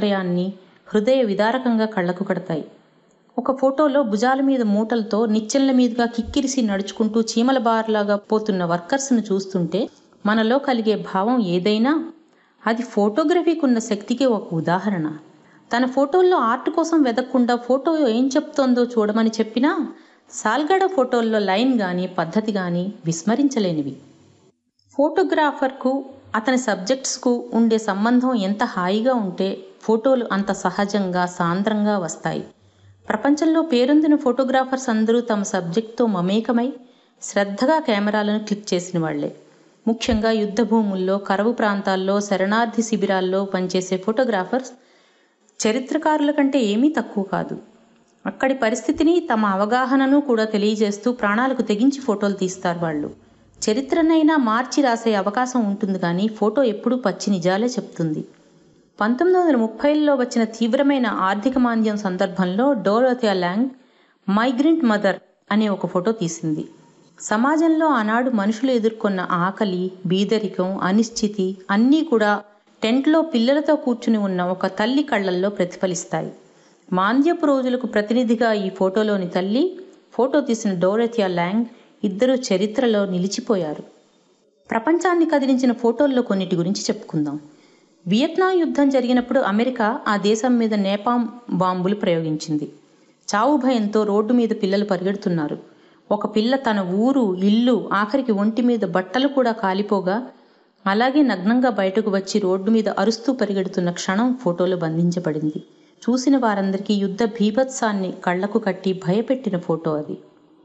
సౌకర్యాన్ని హృదయ విదారకంగా కళ్లకు కడతాయి ఒక ఫోటోలో భుజాల మీద మూటలతో నిచ్చెనల మీదుగా కిక్కిరిసి నడుచుకుంటూ చీమల బార్లాగా పోతున్న వర్కర్స్ను చూస్తుంటే మనలో కలిగే భావం ఏదైనా అది ఫోటోగ్రఫీకి ఉన్న శక్తికి ఒక ఉదాహరణ తన ఫోటోల్లో ఆర్ట్ కోసం వెదక్కుండా ఫోటో ఏం చెప్తోందో చూడమని చెప్పినా సాల్గడ ఫోటోల్లో లైన్ కానీ పద్ధతి కానీ విస్మరించలేనివి ఫోటోగ్రాఫర్కు అతని సబ్జెక్ట్స్కు ఉండే సంబంధం ఎంత హాయిగా ఉంటే ఫోటోలు అంత సహజంగా సాంద్రంగా వస్తాయి ప్రపంచంలో పేరొందిన ఫోటోగ్రాఫర్స్ అందరూ తమ సబ్జెక్ట్తో మమేకమై శ్రద్ధగా కెమెరాలను క్లిక్ చేసిన వాళ్లే ముఖ్యంగా యుద్ధ భూముల్లో కరువు ప్రాంతాల్లో శరణార్థి శిబిరాల్లో పనిచేసే ఫోటోగ్రాఫర్స్ చరిత్రకారుల కంటే ఏమీ తక్కువ కాదు అక్కడి పరిస్థితిని తమ అవగాహనను కూడా తెలియజేస్తూ ప్రాణాలకు తెగించి ఫోటోలు తీస్తారు వాళ్ళు చరిత్రనైనా మార్చి రాసే అవకాశం ఉంటుంది కానీ ఫోటో ఎప్పుడూ పచ్చి నిజాలే చెప్తుంది పంతొమ్మిది వందల ముప్పైలో వచ్చిన తీవ్రమైన ఆర్థిక మాంద్యం సందర్భంలో డోరోథియా ల్యాంగ్ మైగ్రెంట్ మదర్ అనే ఒక ఫోటో తీసింది సమాజంలో ఆనాడు మనుషులు ఎదుర్కొన్న ఆకలి బీదరికం అనిశ్చితి అన్నీ కూడా టెంట్లో పిల్లలతో కూర్చుని ఉన్న ఒక తల్లి కళ్ళల్లో ప్రతిఫలిస్తాయి మాంద్యపు రోజులకు ప్రతినిధిగా ఈ ఫోటోలోని తల్లి ఫోటో తీసిన డోరెథియా ల్యాంగ్ ఇద్దరు చరిత్రలో నిలిచిపోయారు ప్రపంచాన్ని కదిలించిన ఫోటోల్లో కొన్నిటి గురించి చెప్పుకుందాం వియత్నాం యుద్ధం జరిగినప్పుడు అమెరికా ఆ దేశం మీద నేపాం బాంబులు ప్రయోగించింది చావు భయంతో రోడ్డు మీద పిల్లలు పరిగెడుతున్నారు ఒక పిల్ల తన ఊరు ఇల్లు ఆఖరికి ఒంటి మీద బట్టలు కూడా కాలిపోగా అలాగే నగ్నంగా బయటకు వచ్చి రోడ్డు మీద అరుస్తూ పరిగెడుతున్న క్షణం ఫోటోలో బంధించబడింది చూసిన వారందరికీ యుద్ధ భీభత్సాన్ని కళ్లకు కట్టి భయపెట్టిన ఫోటో అది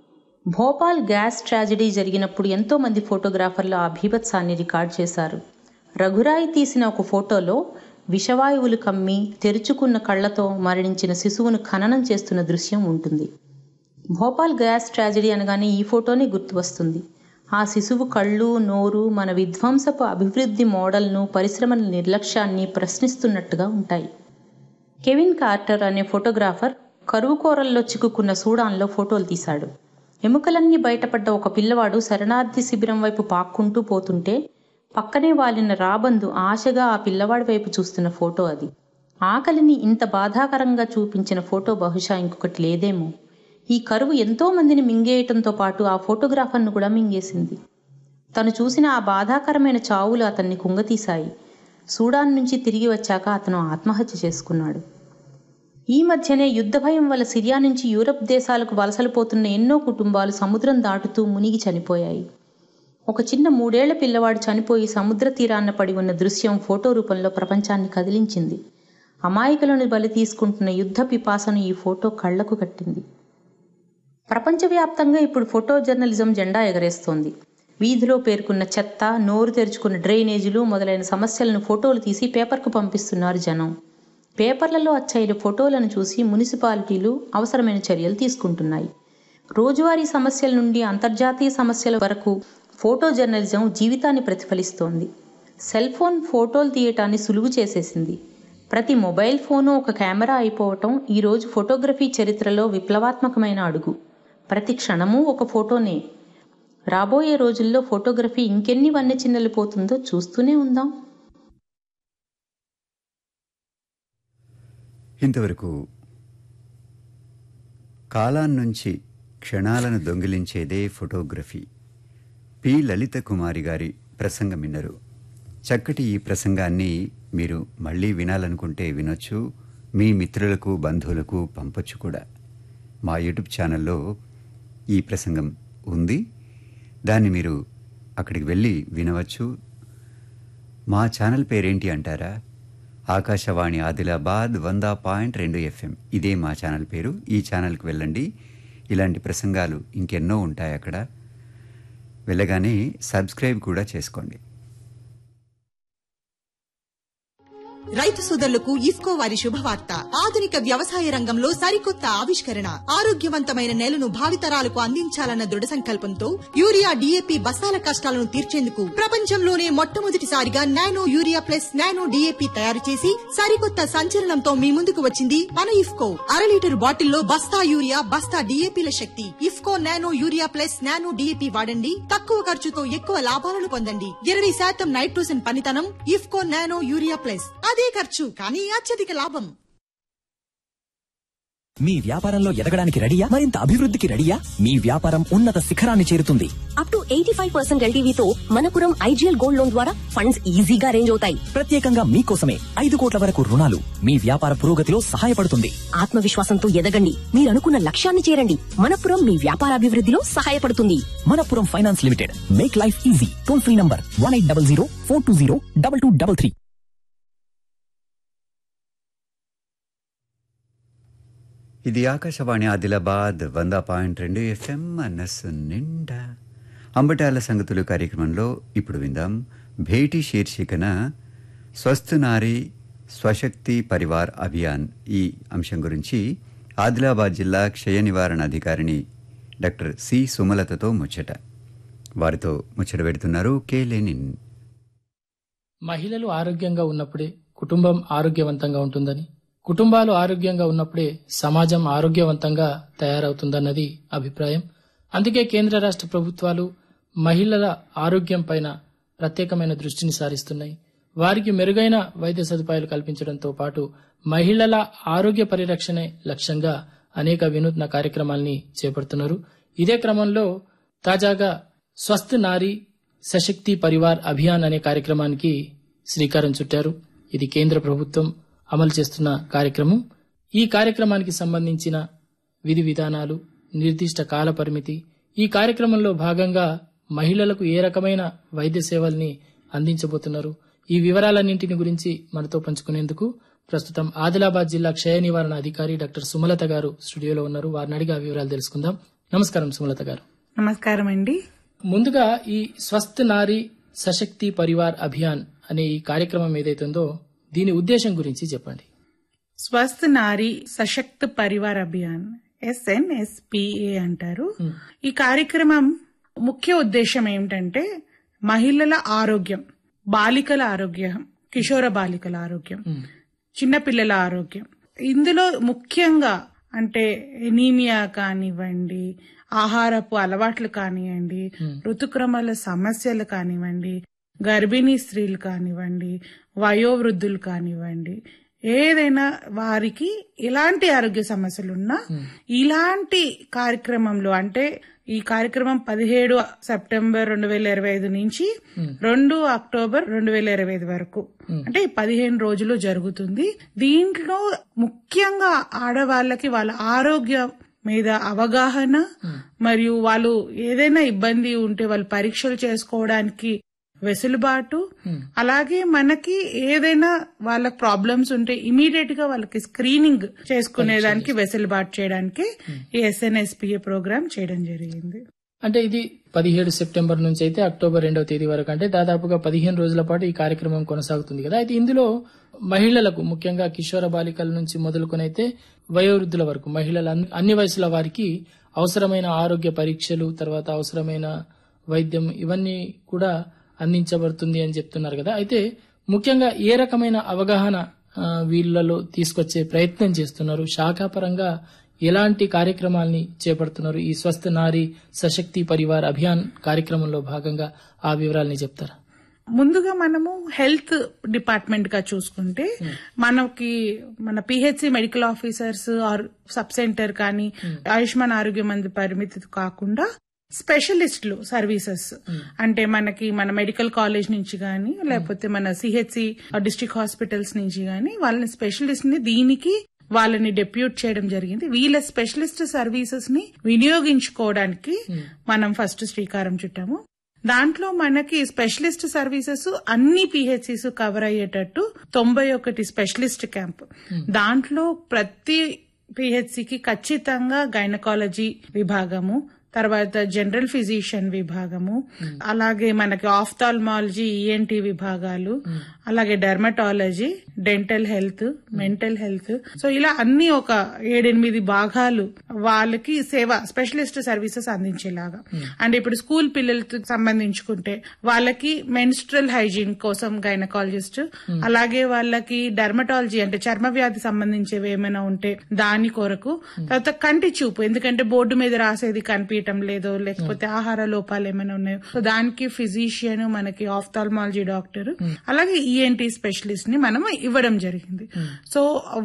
భోపాల్ గ్యాస్ ట్రాజడీ జరిగినప్పుడు ఎంతో మంది ఫోటోగ్రాఫర్లు ఆ భీభత్సాన్ని రికార్డ్ చేశారు రఘురాయి తీసిన ఒక ఫోటోలో విషవాయువులు కమ్మి తెరుచుకున్న కళ్లతో మరణించిన శిశువును ఖననం చేస్తున్న దృశ్యం ఉంటుంది భోపాల్ గ్యాస్ ట్రాజడీ అనగానే ఈ ఫోటోనే గుర్తు వస్తుంది ఆ శిశువు కళ్ళు నోరు మన విధ్వంసపు అభివృద్ధి మోడల్ను పరిశ్రమల నిర్లక్ష్యాన్ని ప్రశ్నిస్తున్నట్టుగా ఉంటాయి కెవిన్ కార్టర్ అనే ఫోటోగ్రాఫర్ కరువు కోరల్లో చిక్కుకున్న సూడాన్లో ఫోటోలు తీశాడు ఎముకలన్నీ బయటపడ్డ ఒక పిల్లవాడు శరణార్థి శిబిరం వైపు పాక్కుంటూ పోతుంటే పక్కనే వాలిన రాబందు ఆశగా ఆ పిల్లవాడి వైపు చూస్తున్న ఫోటో అది ఆకలిని ఇంత బాధాకరంగా చూపించిన ఫోటో బహుశా ఇంకొకటి లేదేమో ఈ కరువు ఎంతో మందిని మింగేయటంతో పాటు ఆ ఫోటోగ్రాఫర్ను కూడా మింగేసింది తను చూసిన ఆ బాధాకరమైన చావులు అతన్ని కుంగతీశాయి సూడాన్ నుంచి తిరిగి వచ్చాక అతను ఆత్మహత్య చేసుకున్నాడు ఈ మధ్యనే యుద్ధ భయం వల్ల సిరియా నుంచి యూరప్ దేశాలకు వలసలు పోతున్న ఎన్నో కుటుంబాలు సముద్రం దాటుతూ మునిగి చనిపోయాయి ఒక చిన్న మూడేళ్ల పిల్లవాడు చనిపోయి సముద్ర తీరాన్న పడి ఉన్న దృశ్యం ఫోటో రూపంలో ప్రపంచాన్ని కదిలించింది అమాయకులను బలి తీసుకుంటున్న యుద్ధ పిపాసను ఈ ఫోటో కళ్లకు కట్టింది ప్రపంచవ్యాప్తంగా ఇప్పుడు ఫోటో జర్నలిజం జెండా ఎగరేస్తోంది వీధిలో పేర్కొన్న చెత్త నోరు తెరుచుకున్న డ్రైనేజీలు మొదలైన సమస్యలను ఫోటోలు తీసి పేపర్కు పంపిస్తున్నారు జనం పేపర్లలో అచ్చయిన ఫోటోలను చూసి మున్సిపాలిటీలు అవసరమైన చర్యలు తీసుకుంటున్నాయి రోజువారీ సమస్యల నుండి అంతర్జాతీయ సమస్యల వరకు ఫోటో జర్నలిజం జీవితాన్ని ప్రతిఫలిస్తోంది సెల్ ఫోన్ ఫోటోలు తీయటాన్ని సులువు చేసేసింది ప్రతి మొబైల్ ఫోను ఒక కెమెరా అయిపోవటం ఈరోజు ఫోటోగ్రఫీ చరిత్రలో విప్లవాత్మకమైన అడుగు ప్రతి క్షణము ఒక ఫోటోనే రాబోయే రోజుల్లో ఫోటోగ్రఫీ ఇంకెన్ని వన్య చిన్నలు పోతుందో చూస్తూనే ఉందాం ఇంతవరకు కాలాన్నుంచి క్షణాలను దొంగిలించేదే ఫోటోగ్రఫీ పి లలిత కుమారి గారి ప్రసంగం విన్నరు చక్కటి ఈ ప్రసంగాన్ని మీరు మళ్ళీ వినాలనుకుంటే వినొచ్చు మీ మిత్రులకు బంధువులకు పంపొచ్చు కూడా మా యూట్యూబ్ ఛానల్లో ఈ ప్రసంగం ఉంది దాన్ని మీరు అక్కడికి వెళ్ళి వినవచ్చు మా ఛానల్ పేరేంటి అంటారా ఆకాశవాణి ఆదిలాబాద్ వంద పాయింట్ రెండు ఎఫ్ఎం ఇదే మా ఛానల్ పేరు ఈ ఛానల్కి వెళ్ళండి ఇలాంటి ప్రసంగాలు ఇంకెన్నో ఉంటాయి అక్కడ వెళ్ళగానే సబ్స్క్రైబ్ కూడా చేసుకోండి రైతు సోదరులకు ఇఫ్కో వారి శుభవార్త ఆధునిక వ్యవసాయ రంగంలో సరికొత్త ఆవిష్కరణ ఆరోగ్యవంతమైన నేలను భావితరాలకు అందించాలన్న దృఢ సంకల్పంతో యూరియా డీఏపీ బస్తాల కష్టాలను తీర్చేందుకు ప్రపంచంలోనే మొట్టమొదటిసారిగా nano urea plus nano DAP తయారు చేసి సరికొత్త సంచలనంతో మీ ముందుకు వచ్చింది మన ఇఫ్కో అర లీటర్ బాటిల్లో బస్తా యూరియా బస్తా డీఏపీల శక్తి IFFCO nano urea plus nano DAP వాడండి తక్కువ ఖర్చుతో ఎక్కువ లాభాలను పొందండి ఇరవై శాతం నైట్రోజన్ పనితనం ఇఫ్కో నానో యూరియా ప్లస్ అదే ఖర్చు కానీ అత్యధిక లాభం మీ వ్యాపారంలో ఎదగడానికి రెడీయా మరింత అభివృద్ధికి రెడీయా మీ వ్యాపారం ఉన్నత శిఖరాన్ని చేరుతుంది up to eighty five percent ఎల్టీవీతో మనపురం ఐజీఎల్ గోల్డ్ లోన్ ద్వారా ఫండ్స్ ఈజీగా అరేంజ్ అవుతాయి ప్రత్యేకంగా మీకోసమే ఐదు కోట్ల వరకు రుణాలు మీ వ్యాపార పురోగతిలో సహాయపడుతుంది ఆత్మవిశ్వాసంతో ఎదగండి మీరు అనుకున్న లక్ష్యాన్ని చేరండి మనపురం మీ వ్యాపారాభివృద్ధిలో సహాయపడుతుంది Manappuram finance limited make life easy toll free number one eight double zero four two zero double two double three ఇది ఆకాశవాణి ఆదిలాబాద్ వంద పాయింట్ రెండు ఎఫ్ఎం మనస్సు నిండా అంబటాల సంగతులు కార్యక్రమంలో ఇప్పుడు విందాం భేటీ శీర్షికన స్వస్థ నారి స్వశక్తి పరివార్ అభియాన్ ఈ అంశం గురించి ఆదిలాబాద్ జిల్లా క్షయ నివారణ అధికారిని డాక్టర్ సి సుమలతతో ముచ్చట వారితో ముచ్చట పెడుతున్నారు కే లెనిన్ మహిళలు ఆరోగ్యంగా ఉన్నప్పుడే కుటుంబం ఆరోగ్యవంతంగా ఉంటుందని కుటుంబాలు ఆరోగ్యంగా ఉన్నప్పుడే సమాజం ఆరోగ్యవంతంగా తయారవుతుందన్నది అభిప్రాయం అందుకే కేంద్ర రాష్ట్ర ప్రభుత్వాలు మహిళల ఆరోగ్యం పైన ప్రత్యేకమైన దృష్టిని సారిస్తున్నాయి వారికి మెరుగైన వైద్య సదుపాయాలు కల్పించడంతో పాటు మహిళల ఆరోగ్య పరిరక్షణే లక్ష్యంగా అనేక వినూత్న కార్యక్రమాల్ని చేపడుతున్నారు ఇదే క్రమంలో తాజాగా స్వస్థ నారీ సశక్తి పరివార్ అభియాన్ అనే కార్యక్రమానికి శ్రీకారం చుట్టారు ఇది కేంద్ర ప్రభుత్వం అమలు చేస్తున్న కార్యక్రమం ఈ కార్యక్రమానికి సంబంధించిన విధి విధానాలు నిర్దిష్ట కాల పరిమితి ఈ కార్యక్రమంలో భాగంగా మహిళలకు ఏ రకమైన వైద్య సేవల్ని అందించబోతున్నారు ఈ వివరాలన్నింటిని గురించి మనతో పంచుకునేందుకు ప్రస్తుతం ఆదిలాబాద్ జిల్లా క్షయ నివారణ అధికారి డాక్టర్ సుమలత గారు స్టూడియోలో ఉన్నారు వారిని అడిగి ఆ వివరాలు తెలుసుకుందాం నమస్కారం సుమలత గారు నమస్కారం అండి ముందుగా ఈ స్వస్థ నారీ సశక్తి పరివార్ అభియాన్ అనే ఈ కార్యక్రమం ఏదైతుందో దీని ఉద్దేశం గురించి చెప్పండి స్వస్థ నారీ సశక్త పరివార్ అభియాన్ ఎస్ఎన్ఎస్పిఏ అంటారు ఈ కార్యక్రమం ముఖ్య ఉద్దేశం ఏమిటంటే మహిళల ఆరోగ్యం బాలికల ఆరోగ్యం కిషోర బాలికల ఆరోగ్యం చిన్నపిల్లల ఆరోగ్యం ఇందులో ముఖ్యంగా అంటే ఎనీమియా కానివ్వండి ఆహారపు అలవాట్లు కానివ్వండి ఋతుక్రమాల సమస్యలు కానివ్వండి గర్భిణీ స్త్రీలు కానివ్వండి వయోవృద్ధులు కానివ్వండి ఏదైనా వారికి ఎలాంటి ఆరోగ్య సమస్యలున్నా ఇలాంటి కార్యక్రమంలో అంటే ఈ కార్యక్రమం పదిహేడు సెప్టెంబర్ రెండు వేల ఇరవై ఐదు నుంచి రెండు అక్టోబర్ రెండు వేల ఇరవై ఐదు వరకు అంటే ఈ పదిహేను రోజులు జరుగుతుంది దీంట్లో ముఖ్యంగా ఆడవాళ్ళకి వాళ్ళ ఆరోగ్యం మీద అవగాహన మరియు వాళ్ళు ఏదైనా ఇబ్బంది ఉంటే వాళ్ళు పరీక్షలు చేసుకోవడానికి వెసులుబాటు అలాగే మనకి ఏదైనా వాళ్ళకి ప్రాబ్లమ్స్ ఉంటే ఇమీడియట్ గా వాళ్ళకి స్క్రీనింగ్ చేసుకునేదానికి వెసులుబాటు చేయడానికి ఈ ఎస్ఎన్ఎస్పిఏ ప్రోగ్రామ్ చేయడం జరిగింది అంటే ఇది పదిహేడు సెప్టెంబర్ నుంచి అయితే అక్టోబర్ రెండవ తేదీ వరకు అంటే దాదాపుగా పదిహేను రోజుల పాటు ఈ కార్యక్రమం కొనసాగుతుంది కదా అయితే ఇందులో మహిళలకు ముఖ్యంగా కిషోర బాలికల నుంచి మొదలుకొని అయితే వయోవృద్ధుల వరకు మహిళల అన్ని- అన్ని వయసుల వారికి అవసరమైన ఆరోగ్య పరీక్షలు తర్వాత అవసరమైన వైద్యం ఇవన్నీ కూడా అందించబడుతుంది అని చెప్తున్నారు కదా అయితే ముఖ్యంగా ఏ రకమైన అవగాహన ఆ, వీళ్ళలో తీసుకొచ్చే ప్రయత్నం చేస్తున్నారు శాఖాపరంగా ఎలాంటి కార్యక్రమాల్ని చేపడుతున్నారు ఈ స్వస్థ నారీ సశక్తి పరివార్ అభియాన్ కార్యక్రమంలో భాగంగా ఆ వివరాల్ని చెప్తారా ముందుగా మనము హెల్త్ డిపార్ట్మెంట్ గా చూసుకుంటే మనకి మన PHC medical officers or sub centre కానీ ఆయుష్మాన్ ఆరోగ్య మంది పరిమితి కాకుండా స్పెషలిస్టులు సర్వీసెస్ అంటే మనకి మన మెడికల్ కాలేజ్ నుంచి గానీ లేకపోతే మన సిహెచ్సి డిస్ట్రిక్ట్ హాస్పిటల్స్ నుంచి గానీ వాళ్ళని స్పెషలిస్ట్ ని దీనికి వాళ్ళని డెప్యూట్ చేయడం జరిగింది వీళ్ళ స్పెషలిస్ట్ సర్వీసెస్ ని వినియోగించుకోవడానికి మనం ఫస్ట్ శ్రీకారం చుట్టాము దాంట్లో మనకి స్పెషలిస్ట్ సర్వీసెస్ అన్ని పిహెచ్సిస్ కవర్ అయ్యేటట్టు తొంభై ఒకటి స్పెషలిస్ట్ క్యాంప్ దాంట్లో ప్రతి పిహెచ్సికి ఖచ్చితంగా గైనకాలజీ విభాగము తర్వాత జనరల్ ఫిజిషియన్ విభాగము అలాగే మనకి ఆఫ్థాల్మాలజీ ఈఎన్టీ విభాగాలు అలాగే dermatology dental health mental health so ఇలా అన్ని ఒక ఏడెనిమిది భాగాలు వాళ్ళకి సేవ స్పెషలిస్ట్ సర్వీసెస్ అందించేలాగా అండ్ ఇప్పుడు స్కూల్ పిల్లలతో సంబంధించుకుంటే వాళ్ళకి మెన్స్ట్రల్ హైజీన్ కోసం గైనకాలజిస్ట్ అలాగే వాళ్ళకి డెర్మటాలజీ అంటే చర్మ వ్యాధి సంబంధించేవి ఏమైనా ఉంటే దాని కొరకు తర్వాత కంటి చూపు ఎందుకంటే బోర్డు మీద రాసేది కనిపించటం లేదో లేకపోతే ఆహార లోపాలు ఏమైనా ఉన్నాయో సో దానికి ఫిజిషియన్ మనకి ఆఫ్థాల్మాలజీ డాక్టర్ అలాగే ఈఎన్టీ స్పెషలిస్ట్ ని మనం ఇవ్వడం జరిగింది సో